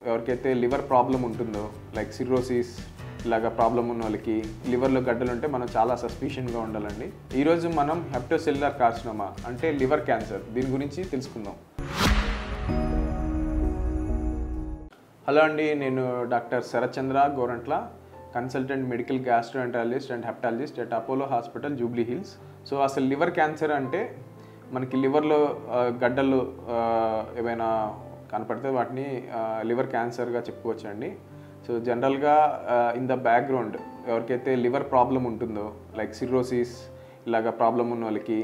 ఎవరికైతే liver problem ఉంటుందో like cirrhosis ఇలాగ ప్రాబ్లం ఉన్న వాళ్ళకి లివర్లో గడ్డలు ఉంటే మనం చాలా సస్పిషన్గా ఉండాలండి ఈరోజు మనం హెప్టోసెల్యులర్ కార్సినోమా అంటే లివర్ క్యాన్సర్ దీని గురించి తెలుసుకుందాం హలో అండి నేను doctor Sarathchandra Gorantla consultant medical gastroenterologist and hepatologist at Apollo hospital Jubilee Hills so అసలు లివర్ క్యాన్సర్ అంటే మనకి లివర్లో ఆ, గడ్డలు ఆ, ఏవైనా కనపడితే వాటిని లివర్ క్యాన్సర్గా చెప్పుకోవచ్చండి సో జనరల్గా ఇన్ ద బ్యాక్గ్రౌండ్ ఎవరికైతే లివర్ ప్రాబ్లం ఉంటుందో లైక్ సిర్రోసిస్ ఇలాగ ప్రాబ్లం ఉన్న వాళ్ళకి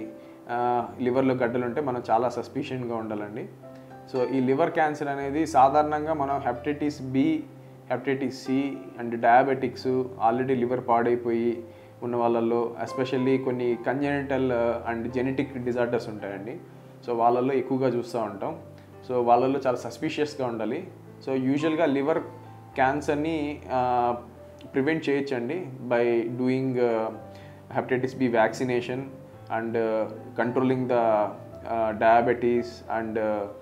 లివర్లో గడ్డలు ఉంటే మనం చాలా సస్పిషన్గా ఉండాలండి సో ఈ లివర్ క్యాన్సర్ అనేది సాధారణంగా మనం hepatitis B hepatitis C and diabetics already liver పాడైపోయి ఉన్న వాళ్ళల్లో ఎస్పెషల్లీ కొన్ని కంజెనిటల్ అండ్ జెనెటిక్ డిజార్డర్స్ ఉంటాయండి సో వాళ్ళల్లో ఎక్కువగా చూస్తూ ఉంటాం సో వాళ్ళల్లో చాలా సస్పిషియస్గా ఉండాలి సో యూజువల్గా లివర్ క్యాన్సర్ని ప్రివెంట్ చేయొచ్చండి by doing hepatitis B vaccination and controlling the diabetes and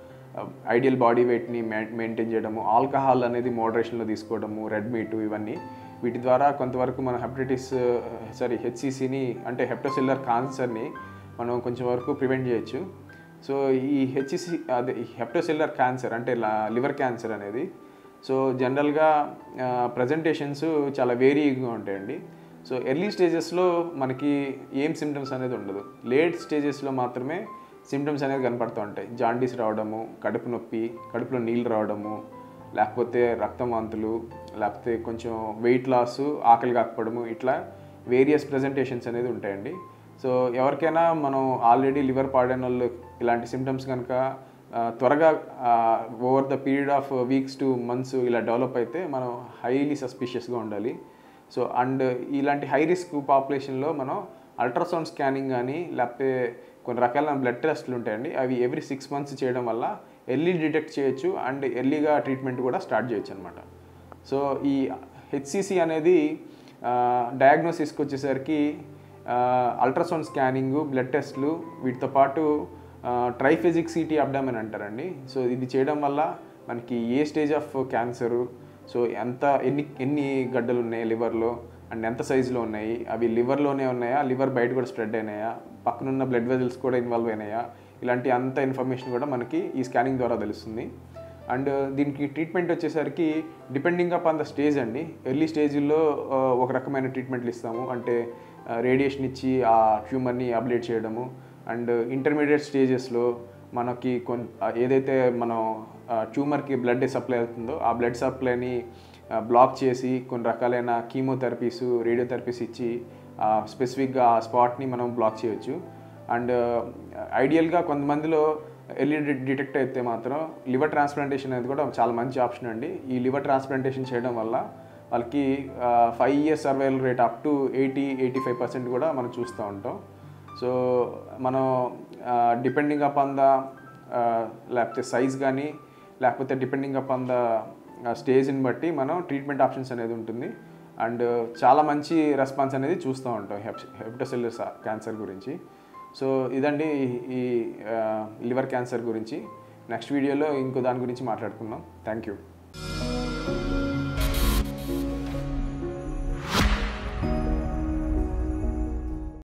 ideal body వెయిట్ని మెయింటైన్ చేయడము ఆల్కహాల్ అనేది మోడరేషన్లో తీసుకోవడము రెడ్ మీట్ ఇవన్నీ వీటి ద్వారా కొంతవరకు మనం హెపటైటిస్ సారీ హెచ్సిసిని అంటే హెప్టోసెల్యులర్ క్యాన్సర్ని మనం కొంచెం వరకు ప్రివెంట్ చేయొచ్చు సో ఈ హెచ్సిసి అదే హెప్టోసెల్యులర్ క్యాన్సర్ అంటే లివర్ క్యాన్సర్ అనేది సో జనరల్గా ప్రజెంటేషన్స్ చాలా వేరీగా ఉంటాయండి సో ఎర్లీ స్టేజెస్లో మనకి ఏం సిమ్టమ్స్ అనేది ఉండదు లేట్ స్టేజెస్లో మాత్రమే సిమ్టమ్స్ అనేది కనపడుతూ ఉంటాయి జాండీస్ రావడము కడుపు నొప్పి కడుపులో నీళ్ళు రావడము లేకపోతే రక్తం వాంతులు లేకపోతే కొంచెం వెయిట్ లాస్ ఆకలి కాకపోవడము ఇట్లా వేరియస్ ప్రజెంటేషన్స్ అనేది ఉంటాయండి సో ఎవరికైనా మనం ఆల్రెడీ లివర్ పాడైన వాళ్ళు ఇలాంటి సిమ్టమ్స్ కనుక ఆ, త్వరగా over the period of weeks to months ఇలా డెవలప్ అయితే మనం హైలీ సస్పిషియస్గా ఉండాలి సో అండ్ ఇలాంటి హై రిస్క్ పాపులేషన్లో మనం అల్ట్రాసౌండ్ స్కానింగ్ కానీ లేకపోతే కొన్ని రకాల బ్లడ్ టెస్ట్లు ఉంటాయండి అవి ఎవ్రీ సిక్స్ మంత్స్ చేయడం వల్ల ఎర్లీ డిటెక్ట్ చేయొచ్చు అండ్ ఎర్లీగా ట్రీట్మెంట్ కూడా స్టార్ట్ చేయొచ్చు అనమాట సో ఈ హెచ్సిసి అనేది డయాగ్నోసిస్కి వచ్చేసరికి అల్ట్రాసౌండ్ స్కానింగ్ బ్లడ్ టెస్ట్లు వీటితో పాటు ట్రైఫెజిక్ సిటీ అబ్డామెన్ అంటారండి సో ఇది చేయడం వల్ల మనకి ఏ స్టేజ్ ఆఫ్ క్యాన్సరు సో ఎంత ఎన్ని ఎన్ని గడ్డలు ఉన్నాయి లివర్లో అండ్ ఎంత సైజులో ఉన్నాయి అవి లివర్లోనే ఉన్నాయా లివర్ బయట కూడా స్ప్రెడ్ అయినాయా పక్కనున్న బ్లడ్ వెజల్స్ కూడా ఇన్వాల్వ్ అయినాయా ఇలాంటి అంత ఇన్ఫర్మేషన్ కూడా మనకి ఈ స్కానింగ్ ద్వారా తెలుస్తుంది అండ్ దీనికి ట్రీట్మెంట్ వచ్చేసరికి depending up on the stage అండి ఎర్లీ స్టేజ్లో ఒక రకమైన ట్రీట్మెంట్లు ఇస్తాము అంటే రేడియేషన్ ఇచ్చి ఆ ట్యూమర్ని అబ్లేట్ చేయడము అండ్ ఇంటర్మీడియట్ స్టేజెస్లో మనకి కొన్ ఏదైతే మనం ట్యూమర్కి బ్లడ్ సప్లై అవుతుందో ఆ బ్లడ్ సప్లైని బ్లాక్ చేసి కొన్ని రకాలైన కీమోథెరపీస్ రేడియోథెరపీస్ ఇచ్చి స్పెసిఫిక్గా ఆ స్పాట్ని మనం బ్లాక్ చేయొచ్చు అండ్ ఐడియల్గా కొంతమందిలో ఎర్లీ డిటెక్ట్ అయితే మాత్రం లివర్ ట్రాన్స్ప్లాంటేషన్ అనేది కూడా చాలా మంచి ఆప్షన్ అండి ఈ లివర్ ట్రాన్స్ప్లాంటేషన్ చేయడం వల్ల వాళ్ళకి five years survival rate up to eighty eighty five percent కూడా మనం చూస్తూ ఉంటాం సో మనం డిపెండింగ్ అపాన్ ద లేకపోతే సైజ్ కానీ లేకపోతే డిపెండింగ్ అపాన్ ద స్టేజ్ని బట్టి మనం ట్రీట్మెంట్ ఆప్షన్స్ అనేది ఉంటుంది అండ్ చాలా మంచి రెస్పాన్స్ అనేది చూస్తూ ఉంటాం హెప్ హెప్టోసెల్యులర్ క్యాన్సర్ గురించి సో ఇదండి ఈ లివర్ క్యాన్సర్ గురించి నెక్స్ట్ వీడియోలో ఇంకో దాని గురించి మాట్లాడుకుందాం థ్యాంక్ యూ